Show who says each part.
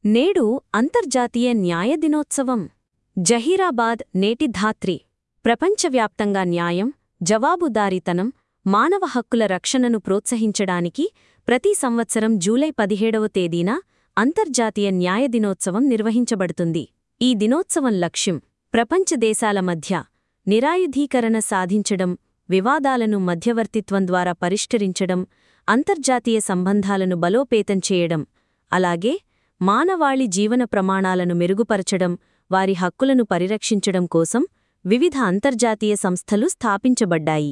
Speaker 1: నేడు అంతర్జాతీయ న్యాయ దినోత్సవం జహీరాబాద్ నేటి ధాత్రి ప్రపంచవ్యాప్తంగా న్యాయం జవాబుదారీతనం మానవ హక్కుల రక్షణను ప్రోత్సహించడానికి ప్రతి సంవత్సరం జూలై పదిహేడవ తేదీన అంతర్జాతీయ న్యాయ దినోత్సవం నిర్వహించబడుతుంది ఈ దినోత్సవం లక్ష్యం ప్రపంచ దేశాల మధ్య నిరాయుధీకరణ సాధించడం వివాదాలను మధ్యవర్తిత్వం ద్వారా పరిష్కరించడం అంతర్జాతీయ సంబంధాలను బలోపేతం చేయడం అలాగే మానవాళి జీవన ప్రమాణాలను మెరుగుపరచడం వారి హక్కులను పరిరక్షించడం కోసం వివిధ అంతర్జాతీయ సంస్థలు స్థాపించబడ్డాయి